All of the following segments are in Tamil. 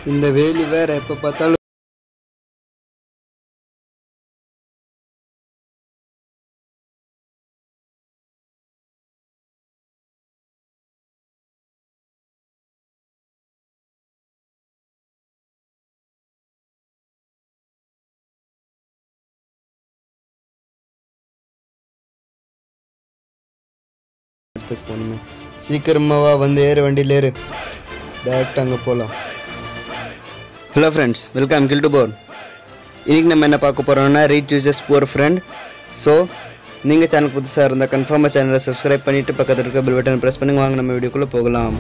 இந்த வேலி வேற எப்போ பார்த்தாலும் இடத்துக்கு போகணுமே சீக்கிரமாவா வந்து ஏறு வண்டியில் ஏறு டேரெக்டாக அங்கே போகலாம் hello friends welcome kill to born இன்றைக்கி நம்ம என்ன பார்க்க போகிறோம்னா reach uses poor friend so நீங்கள் சேனல் புதுசாக இருந்தால் கன்ஃபார்மாக சேனலை சப்ஸ்கிரைப் பண்ணிவிட்டு பக்கத்தில் இருக்க பெல் பட்டன் ப்ரெஸ் பண்ணுங்க வாங்க நம்ம வீடியோக்குள்ளே போகலாம்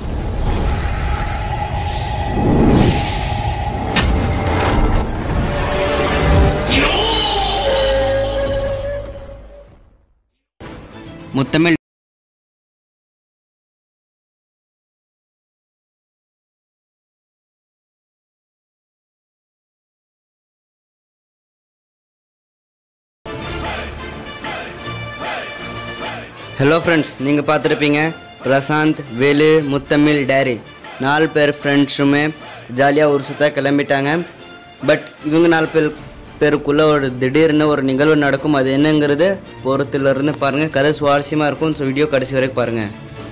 முத்தமிழ் ஹலோ ஃப்ரெண்ட்ஸ் நீங்கள் பார்த்துருப்பீங்க பிரசாந்த் வேலு முத்தமிழ் டேரி நாலு பேர் ஃப்ரெண்ட்ஸுமே ஜாலியாக ஒரு சுத்த கிளம்பிட்டாங்க பட் இவங்க நாலு பேர் பேருக்குள்ளே ஒரு திடீர்னு ஒரு நிகழ்வு நடக்கும் அது என்னங்கிறது பொறுத்திலிருந்து பாருங்கள் கதை சுவாரஸ்யமாக இருக்கும் ஸோ வீடியோ கடைசி வரைக்கும் பாருங்கள்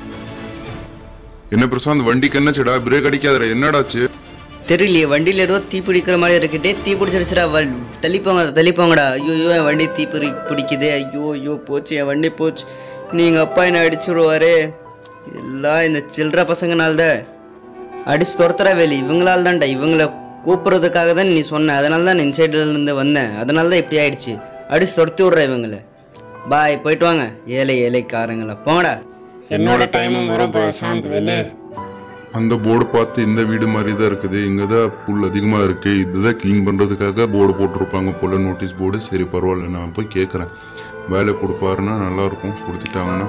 என்ன பிரசாந்த் வண்டிக்கு என்னச்சுடா பிரேக் அடிக்காதடா என்னடாச்சு தெரியலையே வண்டியில் ஏதோ தீ பிடிக்கிற மாதிரி இருக்கட்டே தீ பிடிச்சிருச்சுடா வ தள்ளிப்போங்க தள்ளிப்போங்கடா ஐயோ ஐயோ என் வண்டி தீ பிடி பிடிக்குதே ஐயோ ஐயோ போச்சு என் வண்டி போச்சு நீங்கள் அப்பா என்ன அடிச்சு விடுவாரு எல்லாம் இந்த சில்லற பசங்கனால்தான் அடிச்சு துரத்துற வேலி இவங்களால தான்டா இவங்கள கூப்பிட்றதுக்காக தான் நீ சொன்ன அதனால தான் இந்த சைடுல இருந்து வந்தேன் அதனால தான் இப்படி ஆயிடுச்சு அடிச்சு துரத்தி விட்ற இவங்கள பாய் போயிட்டு வாங்க ஏழை ஏழைக்காரங்களா போங்கடா என்னோட டைமும் வரும் பிரசாந்த் வெளியே அந்த போர்டு பார்த்து இந்த வீடு மாதிரி தான் இருக்குது இங்கே தான் புல் அதிகமாக இருக்குது இதுதான் க்ளீன் பண்ணுறதுக்காக போர்டு போட்டிருப்பாங்க போல நோட்டீஸ் போர்டு சரி பரவாயில்ல நான் போய் கேட்குறேன் வேலை கொடுப்பாருன்னா நல்லாயிருக்கும் கொடுத்துட்டாங்கன்னா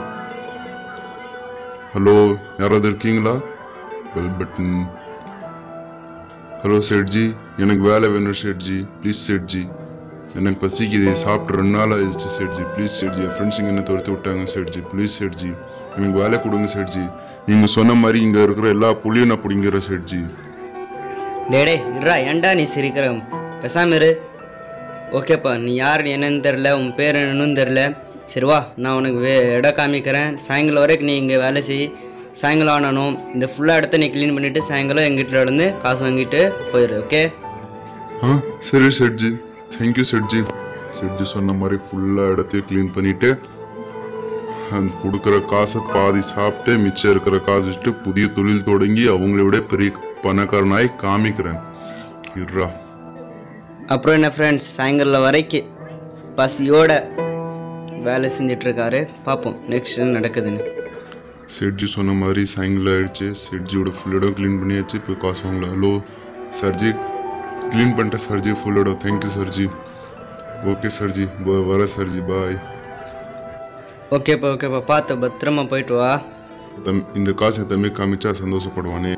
ஹலோ யாராவது இருக்கீங்களா பெல் பட்டன் ஹலோ சேட்ஜி எனக்கு வேலை வேணும் சேட்ஜி ப்ளீஸ் சேட்ஜி எனக்கு பசிக்குது சாப்பிட்டு ரெண்டு நாள் ஆயிடுச்சு சேட்ஜி ப்ளீஸ் சேட்ஜி என் ஃப்ரெண்ட்ஸுங்க என்ன துரத்து விட்டாங்க சேட்ஜி ப்ளீஸ் சேட்ஜி எனக்கு வேலை கொடுங்க சேட்ஜி நீங்கள் சொன்ன மாதிரி இங்கே இருக்கிற எல்லா புளியும் நான் பிடிங்கிற சேட்ஜி டேடே இருடா ஏன்டா நீ சிரிக்கிற பேசாம இரு ஓகேப்பா நீ யார் என்னன்னு தெரில உன் பேர் என்னன்னு தெரில சரி வா நான் உனக்கு வே இடம் காமிக்கிறேன் சாயங்காலம் வரைக்கும் நீ இங்கே வேலை செய் சாயங்காலம் ஆனணும் இந்த ஃபுல்லாக இடத்த நீ க்ளீன் பண்ணிவிட்டு சாயங்காலம் எங்கிட்ட இருந்து காசு வாங்கிட்டு போயிடு ஓகே ஆ சரி சேட்ஜி தேங்க்யூ சேட்ஜி சேட்ஜி சொன்ன மாதிரி ஃபுல்லாக இடத்தையும் க்ளீன் பண்ணிவிட்டு அந்த கொடுக்குற காசை பாதி சாப்பிட்டு மிச்சம் இருக்கிற காசு வச்சுட்டு புதிய தொழில் தொடங்கி அவங்கள விட பெரிய பணக்காரனாய் காமிக்கிறேன் இருடா அப்புறம் என்ன ஃப்ரெண்ட்ஸ் சாயங்காலம் வரைக்கும் பசியோட வேலை செஞ்சிட்ருக்காரு பார்ப்போம் நெக்ஸ்ட் என்ன நடக்குதுன்னு செட்ஜி சொன்ன மாதிரி சாயங்காலம் ஆயிடுச்சு செட்ஜியோட ஃபுல் இடம் க்ளீன் பண்ணியாச்சு இப்போ காசு வாங்கலாம் ஹலோ சர்ஜி க்ளீன் பண்ணிட்டேன் சர்ஜி ஃபுல் இடம் தேங்க்யூ சர்ஜி ஓகே சர்ஜி ப- வர சர்ஜி பாய் ஓகேப்பா ஓகேப்பா பார்த்து பத்திரமா போயிட்டு வா தம் இந்த காசை தம்பி காமிச்சா சந்தோஷப்படுவானே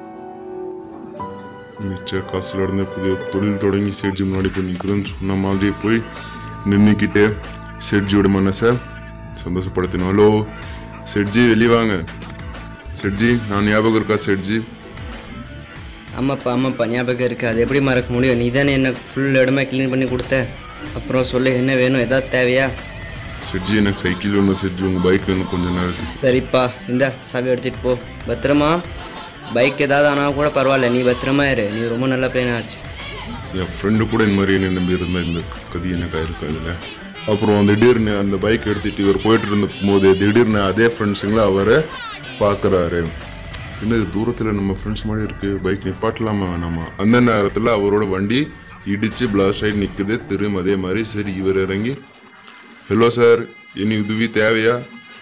மிச்ச காசுல இருந்து புதிய தொழில் தொடங்கி செட்ஜி முன்னாடி போய் நிற்கிறேன்னு சொன்ன மாதிரி போய் நின்றுக்கிட்டே செட்ஜியோட மனசை சந்தோஷப்படுத்தணும் ஹலோ செட்ஜி வெளியே வாங்க செட்ஜி நான் ஞாபகம் இருக்கா செட்ஜி ஆமாப்பா ஆமாப்பா ஞாபகம் இருக்குது அது எப்படி மறக்க முடியும் நீ தானே என்ன ஃபுல் இடமே க்ளீன் பண்ணி கொடுத்த அப்புறம் சொல்லு என்ன வேணும் ஏதாவது தேவையா செட்ஜி எனக்கு சைக்கிள் வேணும் செட்ஜி உங்கள் பைக் வேணும் கொஞ்ச நேரத்துக்கு சரிப்பா இந்த சாவி எடுத்துகிட்டு போ பத்திரமா பைக் ஏதாவது ஆனால் கூட பரவாயில்ல நீ பத்திரமா இரு நீ ரொம்ப நல்ல பையனா ஆச்சு என் ஃப்ரெண்டு கூட இந்த மாதிரி என்ன நம்பி இருந்தால் இந்த கதி எனக்கு ஆயிருக்கு அதில் அப்புறம் திடீர்னு அந்த பைக் எடுத்துட்டு இவர் போயிட்டு இருந்த போது திடீர்னு அதே ஃப்ரெண்ட்ஸுங்களை அவரை பார்க்குறாரு என்ன இது தூரத்தில் நம்ம ஃப்ரெண்ட்ஸ் மாதிரி இருக்கு பைக் நிப்பாட்டலாமா வேணாமா அந்த நேரத்தில் அவரோட வண்டி இடிச்சு பிளாஸ்ட் ஆகி நிற்குது திரும்ப அதே மாதிரி சரி இவர் இறங்கி ஹலோ சார் இனி உதவி தேவையா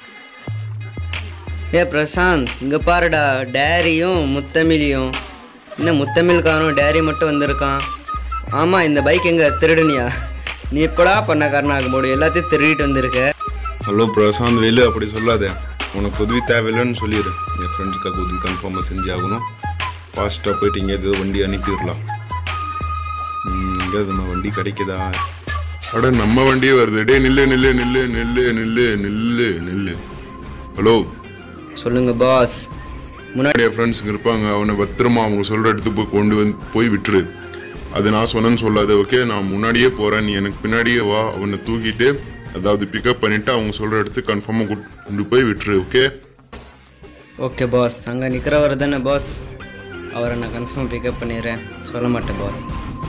ஏ பிரசாந்த் இங்கே பாருடா டேரியும் முத்தமிழியும் என்ன முத்தமிழ் காணும் டேரி மட்டும் வந்திருக்கான் ஆமாம் இந்த பைக் எங்கே திருடுனியா நீ எப்படா பண்ணக்காரன் ஆக முடியும் எல்லாத்தையும் திருடிட்டு வந்திருக்க ஹலோ பிரசாந்த் வேலு அப்படி சொல்லாத உனக்கு உதவி தேவையில்லைன்னு சொல்லிடு என் ஃப்ரெண்ட்ஸ்க்காக உதவி கன்ஃபார்மாக செஞ்சு ஆகணும் ஃபாஸ்ட்டாக போயிட்டு எங்கேயாவது வண்டி அனுப்பிடலாம் ம், எங்கேயாவது நம்ம வண்டி கிடைக்குதா அட நம்ம வண்டியே வருது டே நில்லு நில்லு நில்லு நில்லு நில்லு நில்லு நில்லு ஹலோ சொல்லுங்க பாஸ் முன்னாடி நிறைய ஃப்ரெண்ட்ஸுங்க இருப்பாங்க அவனை பத்திரமா அவங்க சொல்ற இடத்துக்கு போய் கொண்டு வந்து போய் விட்டுரு அது நான் சொன்னேன்னு சொல்லாத ஓகே நான் முன்னாடியே போறேன் நீ எனக்கு பின்னாடியே வா அவனை தூக்கிட்டு அதாவது பிக்கப் பண்ணிட்டு அவங்க சொல்ற இடத்துக்கு கன்ஃபார்மாக கொண்டு போய் விட்டுரு ஓகே ஓகே பாஸ் அங்கே நிற்கிறவர் தானே பாஸ் அவரை நான் கன்ஃபார்ம் பிக்கப் பண்ணிடுறேன் சொல்ல மாட்டேன் பாஸ்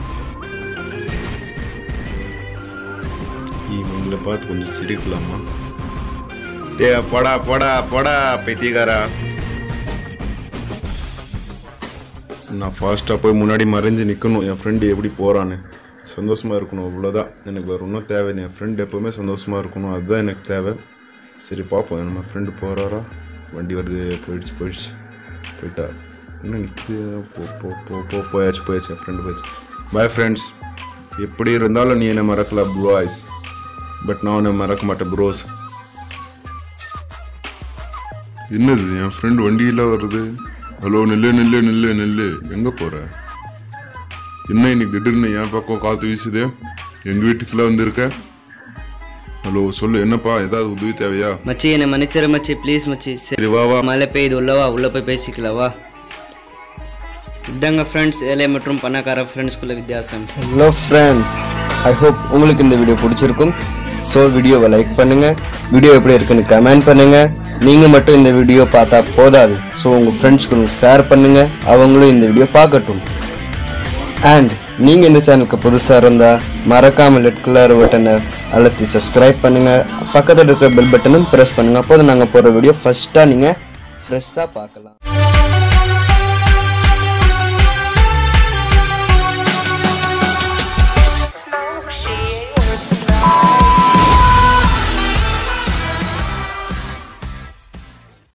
இவங்களை பார்த்து கொஞ்சம் சிரிக்கலாமா டே போடா போடா போடா பைத்தியக்காரா நான் ஃபாஸ்ட்டாக போய் முன்னாடி மறைஞ்சு நிற்கணும் என் ஃப்ரெண்டு எப்படி போகிறான்னு சந்தோஷமாக இருக்கணும் அவ்வளோதான் எனக்கு வேறு ஒன்றும் தேவை என் ஃப்ரெண்டு எப்போவுமே சந்தோஷமாக இருக்கணும் அதுதான் எனக்கு தேவை சரி பார்ப்போம் நம்ம ஃப்ரெண்டு போகிறாரா வண்டி வருது போயிடுச்சு போயிடுச்சு போயிட்டா என்ன நிற்குது போ போ போ போ போயாச்சு போயாச்சு என் ஃப்ரெண்டு போயாச்சு பாய் ஃப்ரெண்ட்ஸ் எப்படி இருந்தாலும் நீ என்ன மறக்கல பாய்ஸ் பட் நான் உன்னை மறக்க மாட்டேன் ப்ரோஸ் என்னது என் ஃப்ரெண்ட் வண்டியில் வருது ஹலோ நில்லு நில்லு நில்லு நில்லு எங்கே போகிற என்ன இன்னைக்கு திடீர்னு என் பக்கம் காற்று வீசுது எங்கள் வீட்டுக்குள்ளே வந்திருக்க ஹலோ சொல்லு என்னப்பா ஏதாவது உதவி தேவையா மச்சி என்னை மன்னிச்சிரு மச்சி ப்ளீஸ் மச்சி சரி சரி வா வா மழை பெய்யுது உள்ளவா உள்ளே போய் பேசிக்கலாம் வா இதாங்க ஃப்ரெண்ட்ஸ் ஏழை மற்றும் பணக்கார ஃப்ரெண்ட்ஸ்குள்ள வித்தியாசம் ஹலோ ஃப்ரெண்ட்ஸ் ஐ ஹோப் உங்களுக்கு இந்த வீடியோ பிடிச்சிருக்கும் ஸோ வீடியோவை லைக் பண்ணுங்க வீடியோ எப்படி இருக்குன்னு கமெண்ட் பண்ணுங்க நீங்கள் மட்டும் இந்த வீடியோ பார்த்தா போதாது ஸோ உங்கள் ஃப்ரெண்ட்ஸ்களும் ஷேர் பண்ணுங்க அவங்களும் இந்த வீடியோ பார்க்கட்டும் அண்ட் நீங்கள் இந்த சேனலுக்கு புதுசாக இருந்தால் மறக்காமல் ரெட் கலர் பட்டனை அழுத்தி சப்ஸ்கிரைப் பண்ணுங்கள் பக்கத்தில் இருக்கிற பெல் பட்டனும் ப்ரெஸ் பண்ணுங்கள் அப்போது நாங்கள் போகிற வீடியோ ஃபஸ்ட்டாக நீங்கள் ஃப்ரெஷ்ஷாக பார்க்கலாம்